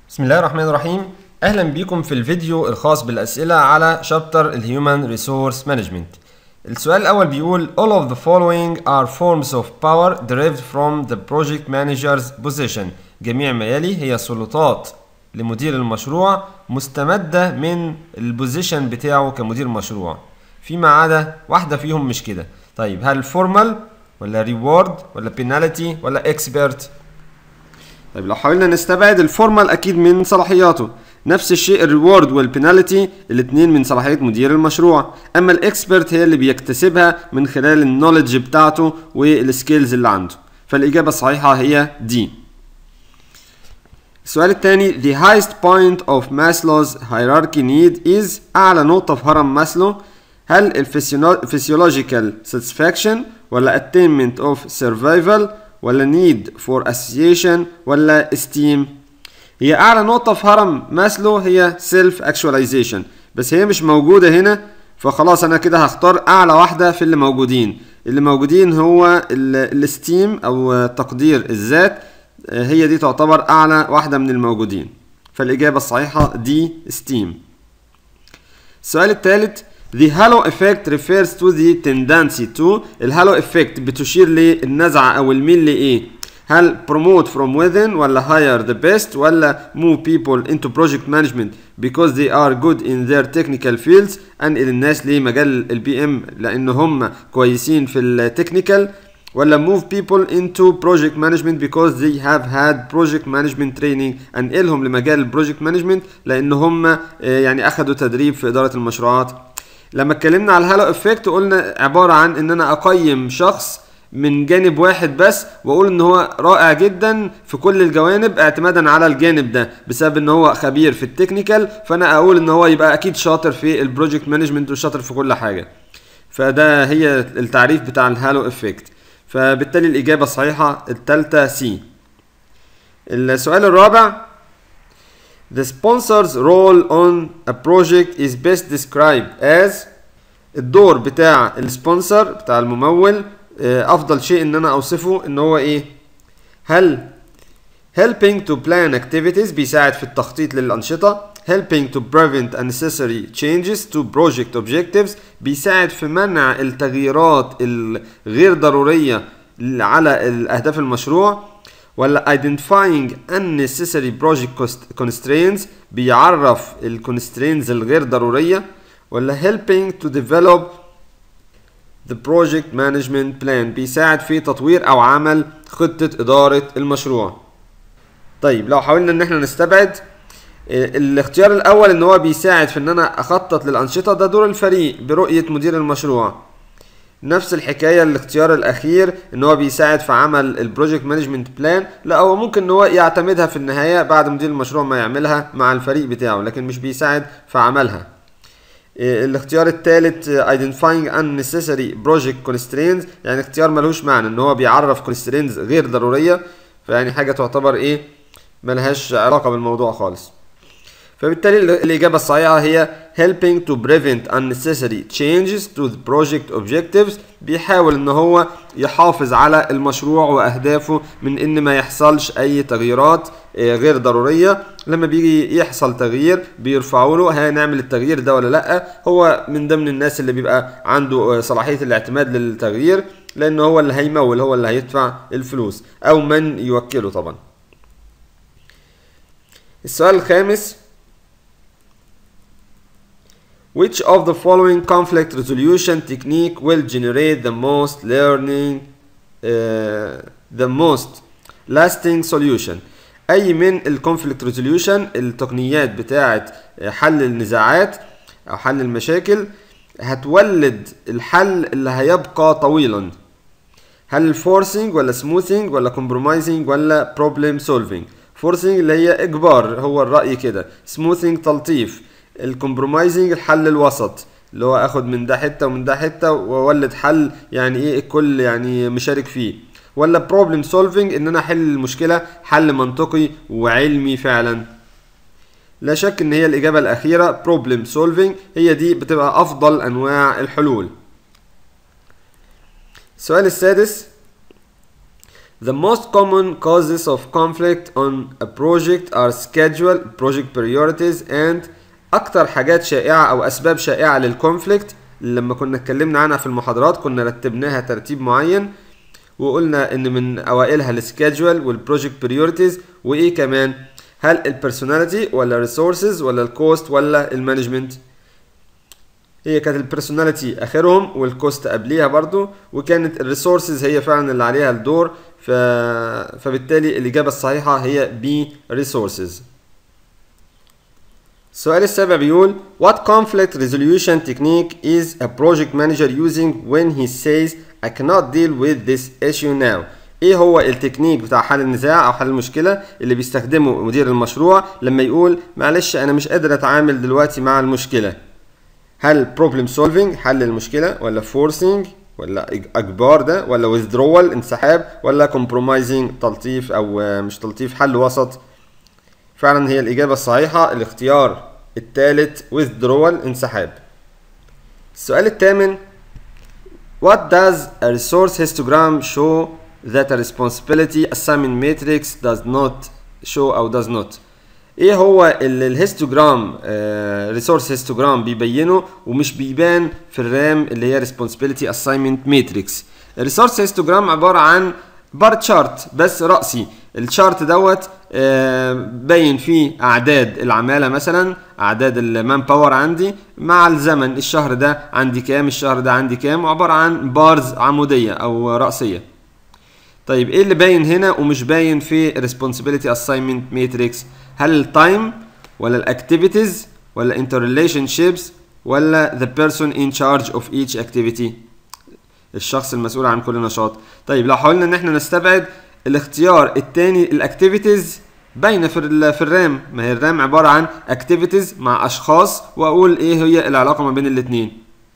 بسم الله الرحمن الرحيم اهلا بيكم في الفيديو الخاص بالاسئله على شابتر الهيومن ريسورس مانجمنت السؤال الاول بيقول all of the following are forms of power derived from the project manager's position جميع ما يلي هي سلطات لمدير المشروع مستمدة من البوزيشن بتاعه كمدير مشروع فيما عدا واحدة فيهم مش كده طيب هل فورمال ولا ريورد ولا بينالتي ولا اكسبرت طيب لو حاولنا نستبعد الفورمال اكيد من صلاحياته نفس الشيء الريورد والبينالتي الاثنين من صلاحيه مدير المشروع اما الاكسبرت هي اللي بيكتسبها من خلال النولج بتاعته والسكيلز اللي عنده فالاجابه الصحيحه هي دي السؤال الثاني the highest point of Maslow's hierarchy need is أعلى نقطة في هرم ماسلو هل الفسيولوجيكال satisfaction ولا attainment of survival ولا need for association ولا esteem هي أعلى نقطة في هرم ماسلو هي self actualization بس هي مش موجودة هنا فخلاص أنا كده هختار أعلى واحدة في اللي موجودين اللي موجودين هو الاستيم أو تقدير الذات هي دي تعتبر أعلى واحدة من الموجودين فالإجابة الصحيحة دي ستيم السؤال الثالث The halo effect refers to the tendency to الهالو effect بتشير للنزعة أو الميل لإيه؟ هل promote from within ولا hire the best ولا move people into project management because they are good in their technical fields أنقل الناس لمجال البي ام لأن هم كويسين في التكنيكال ولا move people into project management because they have had project management training انقلهم لمجال البروجكت مانجمنت لان هم يعني اخذوا تدريب في اداره المشروعات لما اتكلمنا على الهالو افكت قلنا عباره عن ان انا اقيم شخص من جانب واحد بس واقول ان هو رائع جدا في كل الجوانب اعتمادا على الجانب ده بسبب ان هو خبير في التكنيكال فانا اقول ان هو يبقى اكيد شاطر في البروجكت مانجمنت وشاطر في كل حاجه فده هي التعريف بتاع الهالو افكت فبالتالي الإجابة الصحيحة التالتة سي السؤال الرابع The sponsor's role on a project is best described as الدور بتاع السبونسر بتاع الممول أفضل شيء إن أنا أوصفه إن هو إيه؟ هل helping to plan activities بيساعد في التخطيط للأنشطة helping to prevent unnecessary changes to project objectives بيساعد في منع التغييرات الغير ضرورية على أهداف المشروع ولا identifying unnecessary project constraints بيعرف ال constraints الغير ضرورية ولا helping to develop the project management plan بيساعد في تطوير أو عمل خطة إدارة المشروع طيب لو حاولنا إن احنا نستبعد الاختيار الاول ان هو بيساعد في ان انا اخطط للانشطه ده دور الفريق برؤيه مدير المشروع نفس الحكايه الاختيار الاخير ان هو بيساعد في عمل البروجكت مانجمنت بلان لا هو ممكن ان هو يعتمدها في النهايه بعد مدير المشروع ما يعملها مع الفريق بتاعه لكن مش بيساعد في عملها الاختيار الثالث identifying unnecessary project constraints يعني اختيار ملوش معنى ان هو بيعرف constraints غير ضروريه فيعني حاجه تعتبر ايه ملهاش علاقه بالموضوع خالص فبالتالي الإجابة الصحيحة هي helping to prevent unnecessary changes to the project objectives بيحاول إن هو يحافظ على المشروع وأهدافه من إن ما يحصلش أي تغييرات غير ضرورية لما بيجي يحصل تغيير بيرفعوا له هنعمل التغيير ده ولا لأ هو من ضمن الناس اللي بيبقى عنده صلاحية الاعتماد للتغيير لأنه هو اللي هيمول هو اللي هيدفع الفلوس أو من يوكله طبعا السؤال الخامس Which of the following conflict resolution technique will generate the most learning uh, the most lasting solution أي من الكونفليكت ريزوليوشن التقنيات بتاعة حل النزاعات أو حل المشاكل هتولد الحل اللي هيبقى طويلا هل الفورسينج ولا سموثينج ولا كومبرومايزنج ولا بروبلم سولفينج فورسينج اللي هي إجبار هو الرأي كده سموثينج تلطيف الكومبرومايزنج الحل الوسط اللي هو اخد من ده حته ومن ده حته واولد حل يعني ايه الكل يعني مشارك فيه ولا بروبلم سولفينج ان انا احل المشكله حل منطقي وعلمي فعلا لا شك ان هي الاجابه الاخيره بروبلم سولفينج هي دي بتبقى افضل انواع الحلول السؤال السادس The most common causes of conflict on a project are schedule, project priorities and أكتر حاجات شائعة أو أسباب شائعة للكونفليكت لما كنا اتكلمنا عنها في المحاضرات كنا رتبناها ترتيب معين وقلنا إن من أوائلها السكيدجول والبروجكت بريورتيز وإيه كمان هل البيرسوناليتي ولا الريسورسز ولا الكوست ولا المانجمنت هي كانت البيرسوناليتي اخرهم والكوست قبليها برضو وكانت الريسورسز هي فعلا اللي عليها الدور ف... فبالتالي الاجابه الصحيحه هي بي ريسورسز السؤال السابع بيقول What conflict resolution technique is a project manager using when he says I cannot deal with this issue now ايه هو التكنيك بتاع حل النزاع او حل المشكله اللي بيستخدمه مدير المشروع لما يقول معلش انا مش قادر اتعامل دلوقتي مع المشكله هل problem solving حل المشكله ولا forcing ولا اجبار ده ولا withdrawal انسحاب ولا compromising تلطيف او مش تلطيف حل وسط فعلا هي الاجابه الصحيحه الاختيار الثالث withdrawal انسحاب السؤال الثامن What does a resource histogram show that a responsibility assignment matrix does not show أو does not ايه هو اللي الهيستوجرام ريسورس هيستوجرام بيبينه ومش بيبان في الرام اللي هي responsibility assignment matrix الريسورس هيستوجرام عبارة عن بار تشارت بس رأسي الشارت دوت آه باين فيه اعداد العماله مثلا اعداد المان باور عندي مع الزمن الشهر ده عندي كام الشهر ده عندي كام وعباره عن بارز عموديه او راسيه طيب ايه اللي باين هنا ومش باين في responsibility assignment matrix هل التايم ولا الاكتيفيتيز ولا interrelationships ولا the person in charge of each activity الشخص المسؤول عن كل نشاط طيب لو حاولنا ان احنا نستبعد الاختيار الثاني الاكتيفيتيز باينه في ال في الرام ما هي الرام عباره عن اكتيفيتيز مع اشخاص واقول ايه هي العلاقه ما بين الاثنين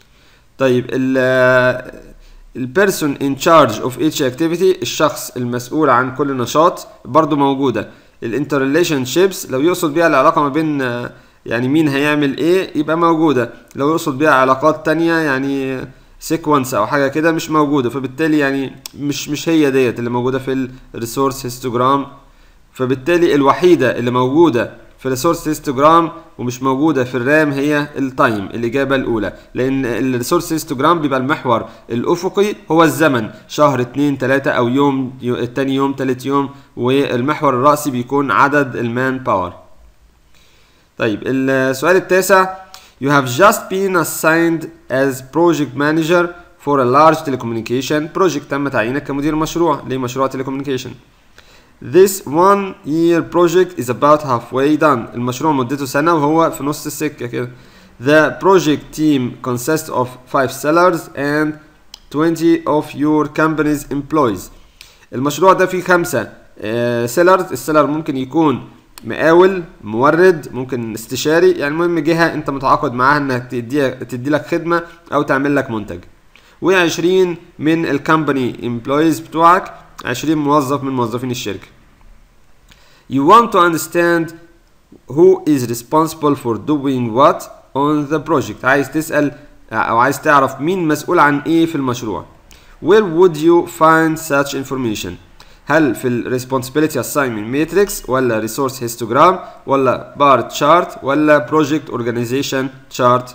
طيب ال البيرسون ان تشارج اوف ايتش اكتيفيتي الشخص المسؤول عن كل نشاط برضو موجوده الانترليشن شيبس لو يقصد بيها العلاقه ما بين يعني مين هيعمل ايه يبقى موجوده لو يقصد بيها علاقات تانية يعني سيكونس او حاجه كده مش موجوده فبالتالي يعني مش مش هي ديت اللي موجوده في الريسورس هيستوجرام فبالتالي الوحيده اللي موجوده في الريسورس هيستوجرام ومش موجوده في الرام هي التايم الاجابه الاولى لان الريسورس هيستوجرام بيبقى المحور الافقي هو الزمن شهر اتنين تلاته او يوم التاني يوم تالت يوم والمحور الراسي بيكون عدد المان باور طيب السؤال التاسع You have just been assigned as project manager for a large telecommunication project تم تعيينك كمدير مشروع لمشروع telecommunication. This one year project is about halfway done. المشروع مدته سنة وهو في نص السكة كده. The project team consists of 5 sellers and 20 of your company's employees. المشروع ده فيه خمسة سيلرز السيلر ممكن يكون مقاول مورد ممكن استشاري يعني المهم جهه انت متعاقد معاها انها تدي تدي لك خدمه او تعمل لك منتج و20 من الكومباني امبلويز بتوعك 20 موظف من موظفين الشركه you want to understand who is responsible for doing what on the project عايز تسال او عايز تعرف مين مسؤول عن ايه في المشروع where would you find such information هل في ال responsibility assignment matrix ولا resource histogram ولا bar chart ولا project organization chart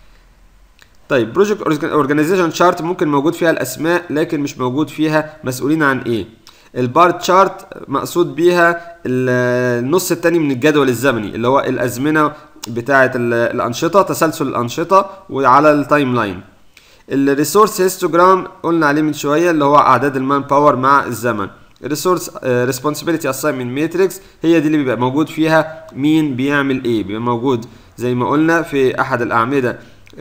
طيب project organization chart ممكن موجود فيها الاسماء لكن مش موجود فيها مسؤولين عن ايه البار تشارت مقصود بيها النص التاني من الجدول الزمني اللي هو الازمنه بتاعه الانشطه تسلسل الانشطه وعلى التايم لاين الريسورس هيستوجرام قلنا عليه من شويه اللي هو اعداد المان باور مع الزمن الريسورس ريسبونسبيلتي اساينمنت ماتريكس هي دي اللي بيبقى موجود فيها مين بيعمل ايه بيبقى موجود زي ما قلنا في احد الاعمده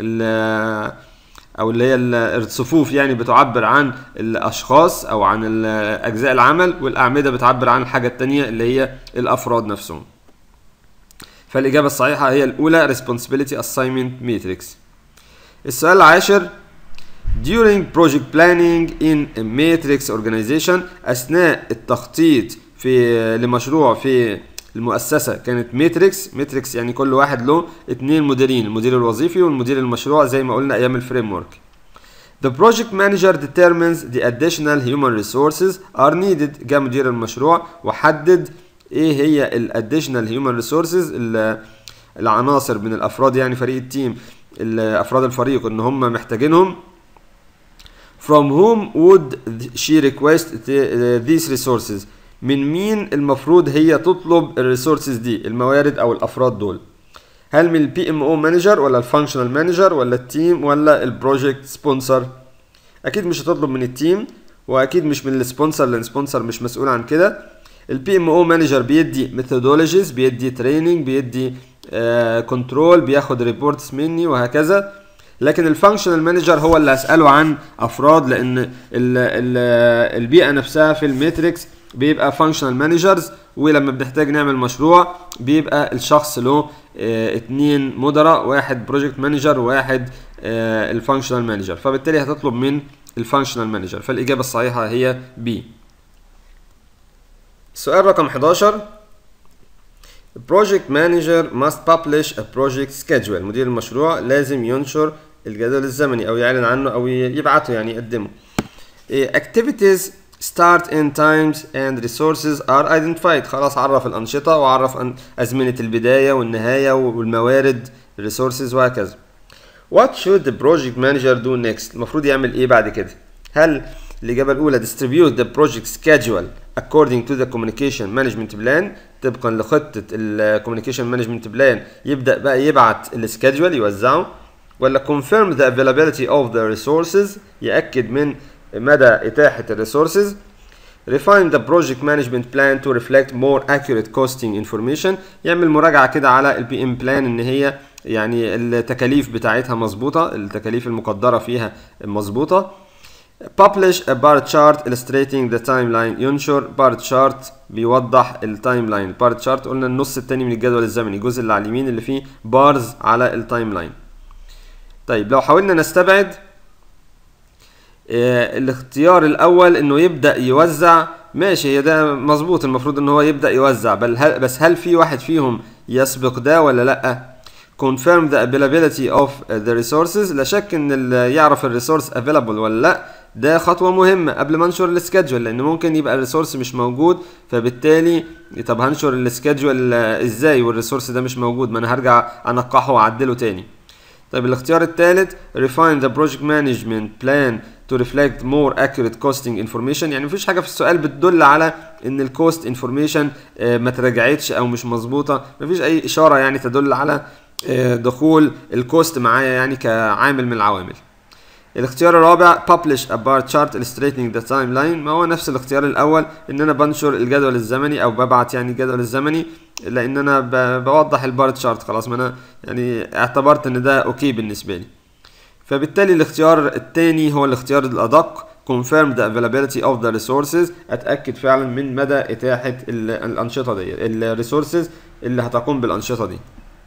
او اللي هي الصفوف يعني بتعبر عن الاشخاص او عن اجزاء العمل والاعمده بتعبر عن الحاجه التانية اللي هي الافراد نفسهم فالاجابه الصحيحه هي الاولى responsibility assignment matrix السؤال العاشر during project planning in a matrix organization اثناء التخطيط في لمشروع في المؤسسة كانت ماتريكس ماتريكس يعني كل واحد له اتنين مديرين المدير الوظيفي والمدير المشروع زي ما قلنا ايام الفريم ورك The project manager determines the additional human resources are needed جاء مدير المشروع وحدد ايه هي ال additional human resources ال- العناصر من الافراد يعني فريق التيم ال- افراد الفريق ان هم محتاجينهم from whom would she request the- these resources من مين المفروض هي تطلب الريسورسز دي الموارد او الافراد دول هل من البي ام او مانجر ولا الفانكشنال مانجر ولا التيم ولا البروجكت سبونسر اكيد مش هتطلب من التيم واكيد مش من السبونسر لان السبونسر مش مسؤول عن كده البي ام او مانجر بيدي ميثودولوجيز بيدي تريننج بيدي كنترول بياخد ريبورتس مني وهكذا لكن الفانكشنال مانجر هو اللي هساله عن افراد لان ال ال البيئه نفسها في الماتريكس بيبقى فانكشنال مانجرز ولما بنحتاج نعمل مشروع بيبقى الشخص له اه اتنين مدراء واحد بروجكت مانجر وواحد اه الفانكشنال مانجر فبالتالي هتطلب من الفانكشنال مانجر فالاجابه الصحيحه هي بي السؤال رقم 11 project manager must publish a project schedule مدير المشروع لازم ينشر الجدول الزمني او يعلن عنه او يبعته يعني يقدمه إيه، activities start in times and resources are identified خلاص عرف الأنشطة وعرف أن أزمنة البداية والنهاية والموارد resources وهكذا What should the project manager do next المفروض يعمل إيه بعد كده هل الإجابة الأولى distribute the project schedule according to the communication management plan طبقا لخطة ال communication management plan يبدأ بقى يبعت السكادجول يوزعه ولا confirm the availability of the resources يأكد من مدى إتاحة الريسورسز refine the project management plan to reflect more accurate costing information يعمل مراجعة كده على البي ام بلان ان هي يعني التكاليف بتاعتها مظبوطة التكاليف المقدرة فيها مظبوطة publish a bar chart illustrating the timeline ينشر بار chart بيوضح التايم لاين بار chart قلنا النص التاني من الجدول الزمني الجزء اللي على اليمين اللي فيه بارز على التايم لاين طيب لو حاولنا نستبعد آه، الاختيار الاول انه يبدا يوزع ماشي هي ده مظبوط المفروض ان هو يبدا يوزع بل هل بس هل في واحد فيهم يسبق ده ولا لا confirm the availability of the resources لا شك ان اللي يعرف الريسورس available ولا لا ده خطوة مهمة قبل ما انشر السكادجول لان ممكن يبقى الريسورس مش موجود فبالتالي طب هنشر السكادجول ازاي والريسورس ده مش موجود ما انا هرجع انقحه واعدله تاني طيب الاختيار الثالث refine the project management plan to reflect more accurate costing information يعني مفيش حاجة في السؤال بتدل على ان الكوست انفورميشن ما تراجعتش او مش مظبوطة مفيش اي اشارة يعني تدل على آه، دخول الكوست معايا يعني كعامل من العوامل الاختيار الرابع publish a bar chart illustrating the timeline ما هو نفس الاختيار الاول ان انا بنشر الجدول الزمني او ببعت يعني الجدول الزمني لان انا ب- بوضح البار تشارت خلاص ما انا يعني اعتبرت ان ده اوكي بالنسبه لي فبالتالي الاختيار الثاني هو الاختيار الادق confirm the availability of the resources اتاكد فعلا من مدى اتاحه ال- الانشطه دي الريسورسز اللي هتقوم بالانشطه دي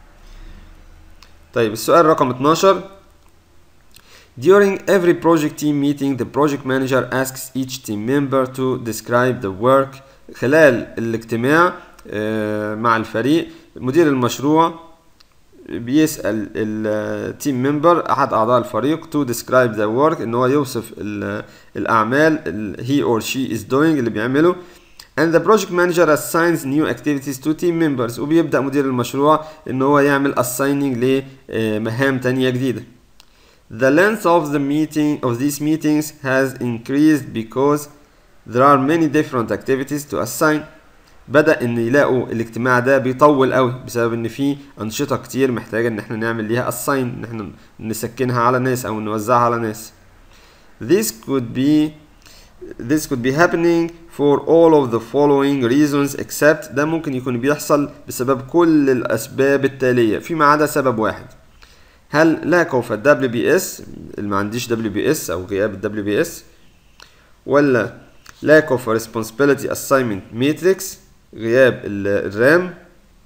طيب السؤال رقم 12 During every project team meeting, the project manager asks each team member to describe the work. خلال الاجتماع آه، مع الفريق مدير المشروع بيسأل التيم ممبر أحد أعضاء الفريق to describe the work إن هو يوصف ال- الأعمال ال- he or she is doing اللي بيعمله and the project manager assigns new activities to team members وبيبدأ مدير المشروع إن هو يعمل assigning لمهام تانية جديدة The length of the meeting of these meetings has increased because there are many different activities to assign. بدأ إن يلاقوا الاجتماع ده بيطول قوي بسبب إن في أنشطة كتير محتاجة إن إحنا نعمل ليها assign إن إحنا نسكنها على ناس أو نوزعها على ناس. This could be this could be happening for all of the following reasons except ده ممكن يكون بيحصل بسبب كل الأسباب التالية فيما عدا سبب واحد. هل lack of a WBS اللي ما عنديش WBS او غياب ال WBS ولا lack of a responsibility assignment matrix غياب ال- الرام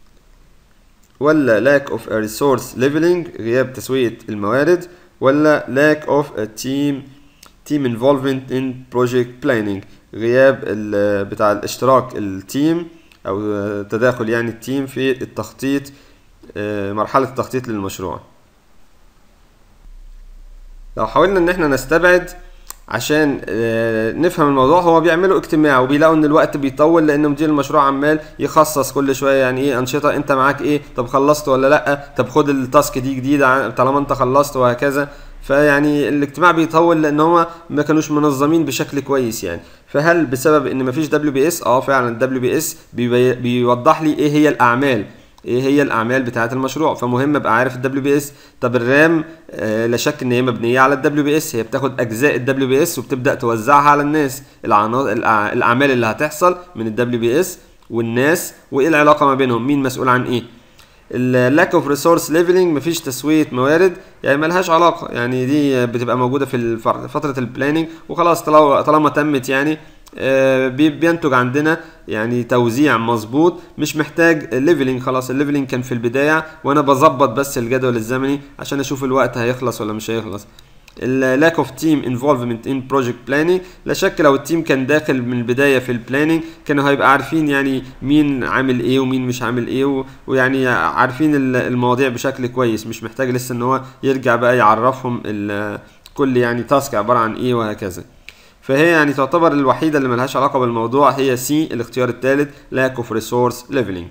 ولا lack of a resource leveling غياب تسوية الموارد ولا lack of a team team involvement in project planning غياب ال- بتاع الاشتراك التيم او تداخل يعني التيم في التخطيط آه، مرحلة التخطيط للمشروع لو حاولنا ان احنا نستبعد عشان آه، نفهم الموضوع هو بيعملوا اجتماع وبيلاقوا ان الوقت بيطول لان مدير المشروع عمال يخصص كل شويه يعني ايه انشطه انت معاك ايه طب خلصت ولا لا طب خد التاسك دي جديده عن- طالما انت خلصت وهكذا فيعني الاجتماع بيطول لان هما ما كانوش منظمين بشكل كويس يعني فهل بسبب ان مفيش دبليو بي اس اه فعلا الدبليو بي اس بيوضح لي ايه هي الاعمال ايه هي الاعمال بتاعه المشروع فمهم ابقى عارف الدبليو بي اس طب الرام آه لا شك ان هي مبنيه على الدبليو بي اس هي بتاخد اجزاء الدبليو بي اس وبتبدا توزعها على الناس العنا- الأع- الاعمال اللي هتحصل من الدبليو بي اس والناس وايه العلاقه ما بينهم مين مسؤول عن ايه اللاك اوف ريسورس ليفلنج مفيش تسويه موارد يعني ملهاش علاقه يعني دي بتبقى موجوده في الفر- فتره البلاننج وخلاص طالما طالما تمت يعني آه، بي- بينتج عندنا يعني توزيع مظبوط مش محتاج ليفلنج خلاص الليفلنج كان في البدايه وانا بظبط بس الجدول الزمني عشان اشوف الوقت هيخلص ولا مش هيخلص اللاك اوف تيم انفولفمنت ان بروجكت بلاننج لا شك لو التيم كان داخل من البدايه في البلاننج كانوا هيبقى عارفين يعني مين عامل ايه ومين مش عامل ايه و- ويعني عارفين ال- المواضيع بشكل كويس مش محتاج لسه ان هو يرجع بقى يعرفهم ال- كل يعني تاسك عباره عن ايه وهكذا فهي يعني تعتبر الوحيده اللي ملهاش علاقه بالموضوع هي سي الاختيار الثالث lack of resource leveling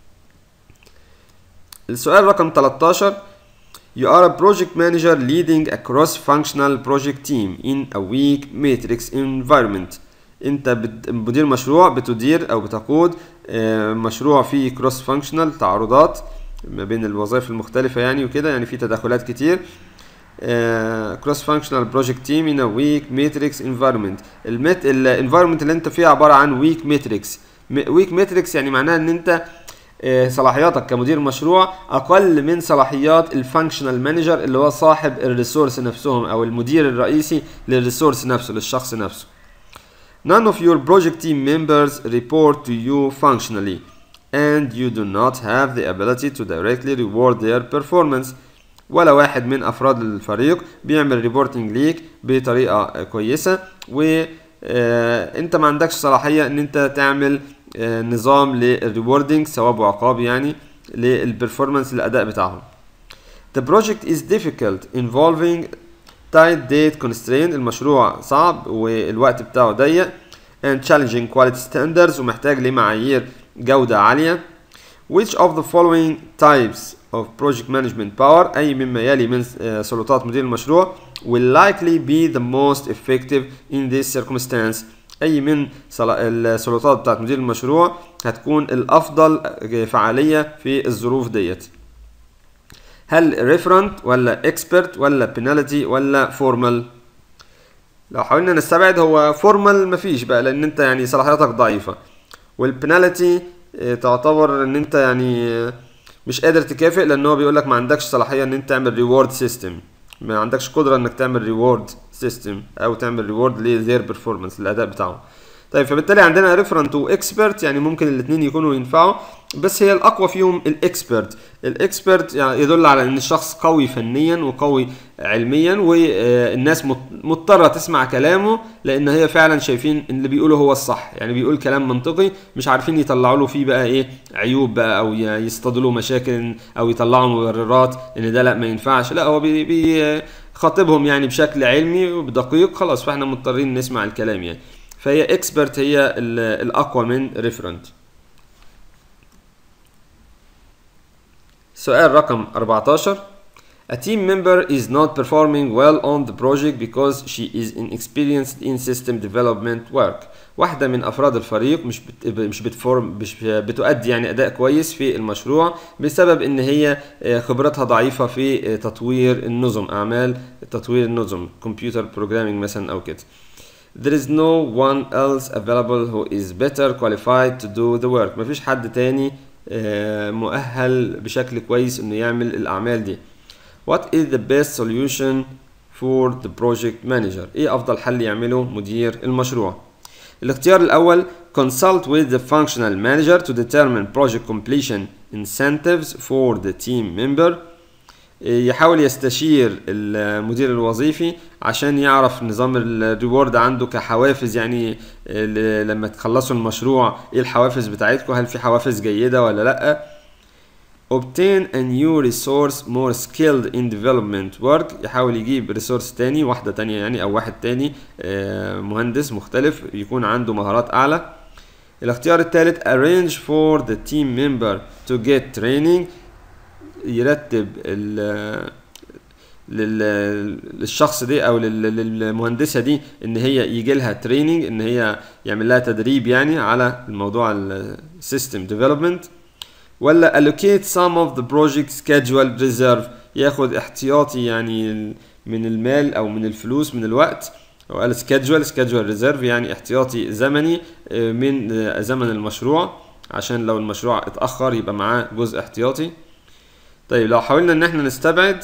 السؤال رقم 13 You are a project manager leading a cross-functional project team in a weak matrix environment. انت بت- مدير مشروع بتدير او بتقود آه، مشروع فيه كروس فانكشنال تعارضات ما بين الوظائف المختلفة يعني وكده يعني في تداخلات كتير كروس فانكشنال بروجكت تيم ان ويك ماتريكس انفايرمنت الميت الانفايرمنت اللي انت فيه عباره عن ويك ماتريكس ويك ماتريكس يعني معناها ان انت آه، صلاحياتك كمدير مشروع اقل من صلاحيات الفانكشنال مانجر اللي هو صاحب الريسورس نفسهم او المدير الرئيسي للريسورس نفسه للشخص نفسه None of your project team members report to you functionally, and you do not have the ability to directly reward their performance. ولا واحد من أفراد الفريق بيعمل ريبورتنج ليك بطريقة آه، كويسة وأنت ما عندكش صلاحية إن أنت تعمل آه، نظام للريوردنج ثواب وعقاب يعني للبرفورمانس الأداء بتاعهم. The project is difficult involving tight date constraint المشروع صعب والوقت بتاعه ضيق and challenging quality standards ومحتاج لمعايير جودة عالية which of the following types of project management power أي مما يلي من آه، سلطات مدير المشروع will likely be the most effective in this circumstance أي من صلا- السلطات بتاعت مدير المشروع هتكون الأفضل آه، فعالية في الظروف ديت هل ريفرنت ولا اكسبرت ولا بينالتي ولا فورمال لو حاولنا نستبعد هو فورمال مفيش بقى لان انت يعني صلاحياتك ضعيفه والبينالتي تعتبر ان انت يعني آه، مش قادر تكافئ لان هو بيقول لك ما عندكش صلاحيه ان انت تعمل ريورد سيستم ما عندكش قدره انك تعمل ريورد سيستم او تعمل ريورد لذير بيرفورمانس الاداء بتاعهم طيب فبالتالي عندنا ريفرنت واكسبرت يعني ممكن الاثنين يكونوا ينفعوا بس هي الاقوى فيهم الاكسبرت الاكسبرت يعني يدل على ان الشخص قوي فنيا وقوي علميا والناس مضطره تسمع كلامه لان هي فعلا شايفين ان اللي بيقوله هو الصح يعني بيقول كلام منطقي مش عارفين يطلعوا له فيه بقى ايه عيوب بقى او ي- يصطادوا له مشاكل او يطلعوا مبررات ان ده لا ما ينفعش لا هو بي بي خاطبهم يعني بشكل علمي ودقيق خلاص فاحنا مضطرين نسمع الكلام يعني فهي اكسبرت هي ال- الاقوى من ريفرنت سؤال رقم 14 A team member is not performing well on the project because she is inexperienced in system development work. واحدة من أفراد الفريق مش بت... مش بتفورم مش بتؤدي يعني أداء كويس في المشروع بسبب إن هي آه، خبرتها ضعيفة في آه، تطوير النظم أعمال تطوير النظم كمبيوتر بروجرامينج مثلا أو كده. There is no one else available who is better qualified to do the work. مفيش حد تاني آه، مؤهل بشكل كويس إنه يعمل الأعمال دي. What is the best solution for the project manager؟ إيه أفضل حل يعمله مدير المشروع؟ الاختيار الأول consult with the functional manager to determine project completion incentives for the team member يحاول يستشير المدير الوظيفي عشان يعرف نظام الريورد عنده كحوافز يعني ل- لما تخلصوا المشروع ايه الحوافز بتاعتكم هل في حوافز جيدة ولا لا obtain a new resource more skilled in development work يحاول يجيب ريسورس تاني واحدة تانية يعني أو واحد تاني آه، مهندس مختلف يكون عنده مهارات أعلى الاختيار الثالث arrange for the team member to get training يرتب ال لل- للشخص دي او لل- للمهندسه دي ان هي يجي لها تريننج ان هي يعمل لها تدريب يعني على الموضوع السيستم ديفلوبمنت ولا allocate some of the project schedule reserve ياخد احتياطي يعني من المال او من الفلوس من الوقت هو قال schedule schedule reserve يعني احتياطي زمني آه، من آه، زمن المشروع عشان لو المشروع اتأخر يبقى معاه جزء احتياطي طيب لو حاولنا ان احنا نستبعد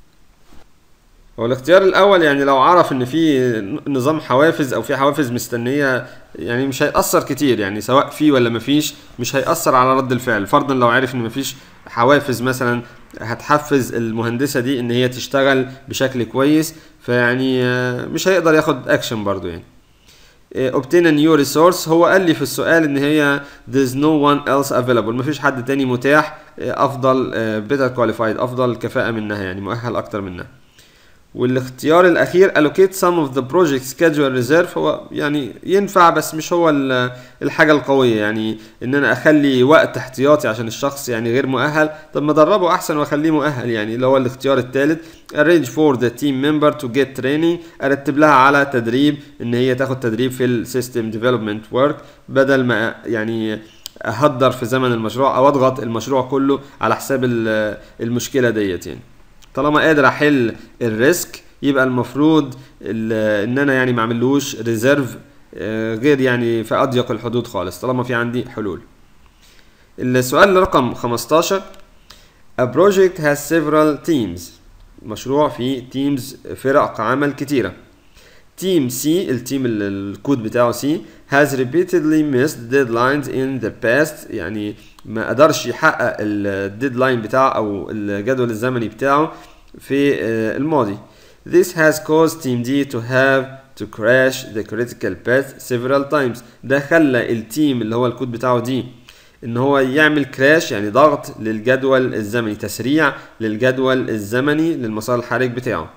هو الاختيار الاول يعني لو عرف ان في نظام حوافز او في حوافز مستنيه يعني مش هيأثر كتير يعني سواء في ولا مفيش مش هيأثر على رد الفعل فرضا لو عرف ان مفيش حوافز مثلا هتحفز المهندسه دي ان هي تشتغل بشكل كويس فيعني آه، مش هيقدر ياخد اكشن برضو يعني آه، obtain a new resource هو قال لي في السؤال ان هي there's no one else available مفيش حد تاني متاح آه، افضل آه، better qualified افضل كفاءة منها يعني مؤهل اكتر منها والاختيار الاخير allocate some of the project schedule reserve هو يعني ينفع بس مش هو ال- الحاجه القويه يعني ان انا اخلي وقت احتياطي عشان الشخص يعني غير مؤهل طب ما ادربه احسن واخليه مؤهل يعني اللي هو الاختيار الثالث arrange for the team member to get training ارتب لها على تدريب ان هي تاخد تدريب في السيستم ديفلوبمنت ورك بدل ما يعني اهدر في زمن المشروع او اضغط المشروع كله على حساب ال- المشكله ديت يعني طالما قادر احل الريسك يبقى المفروض ال- ان انا يعني ما اعملوش ريزيرف غير يعني في اضيق الحدود خالص طالما في عندي حلول السؤال رقم 15 A project has several teams مشروع فيه teams فرق عمل كتيرة تيم سي التيم ال- الكود بتاعه سي has repeatedly missed deadlines in the past يعني ما قدرش يحقق الديدلاين بتاعه او الجدول الزمني بتاعه في آه، الماضي This has caused team D to have to crash the critical path several times ده خلى التيم اللي هو الكود بتاعه دي ان هو يعمل كراش يعني ضغط للجدول الزمني تسريع للجدول الزمني للمسار الحرج بتاعه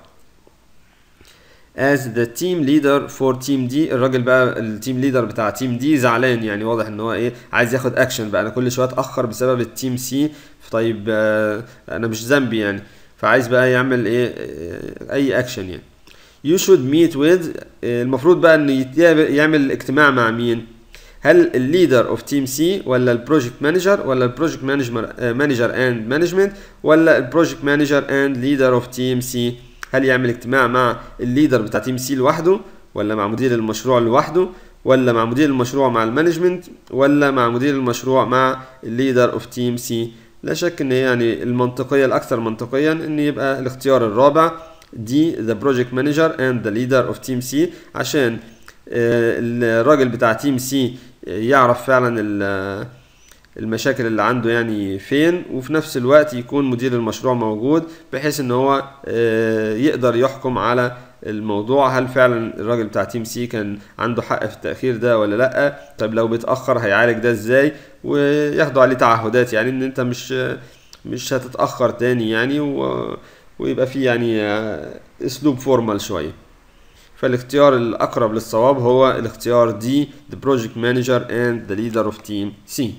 as the team leader for team D الراجل بقى التيم ليدر بتاع تيم دي زعلان يعني واضح ان هو ايه عايز ياخد اكشن بقى انا كل شويه اتاخر بسبب التيم سي طيب آه، انا مش ذنبي يعني فعايز بقى يعمل ايه آه، اي اكشن يعني you should meet with آه، المفروض بقى ان يتقابل- يعمل اجتماع مع مين هل الليدر اوف تيم سي ولا البروجكت مانجر ولا البروجكت مانجر اند مانجمنت ولا البروجكت مانجر اند ليدر اوف تيم سي هل يعمل اجتماع مع الليدر بتاع تيم سي لوحده ولا مع مدير المشروع لوحده ولا مع مدير المشروع مع المانجمنت ولا مع مدير المشروع مع الليدر اوف تيم سي لا شك ان هي يعني المنطقيه الاكثر منطقيا ان يبقى الاختيار الرابع دي the project manager and the leader of team C عشان آه، الراجل بتاع تيم سي يعرف فعلا ال- المشاكل اللي عنده يعني فين وفي نفس الوقت يكون مدير المشروع موجود بحيث ان هو آه، يقدر يحكم على الموضوع هل فعلا الراجل بتاع تيم سي كان عنده حق في التأخير ده ولا لأ طب لو بيتأخر هيعالج ده ازاي وياخدوا عليه تعهدات يعني ان انت مش مش هتتأخر تاني يعني و... ويبقى فيه يعني آه، اسلوب فورمال شوية فالاختيار الأقرب للصواب هو الاختيار دي the project manager and the leader of team C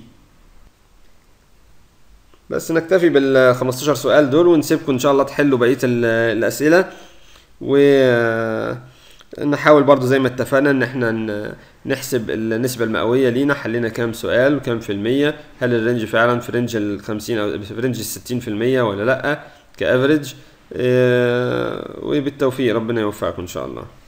بس نكتفي بال 15 سؤال دول ونسيبكم ان شاء الله تحلوا بقية ال- الأسئلة ونحاول برضو زي ما اتفقنا ان احنا ن- نحسب النسبة المئوية لينا حلينا كام سؤال وكام في المية هل الرينج فعلا في رينج ال 50 او في رينج ال 60 في المية ولا لأ كافريج وبالتوفيق ربنا يوفقكم ان شاء الله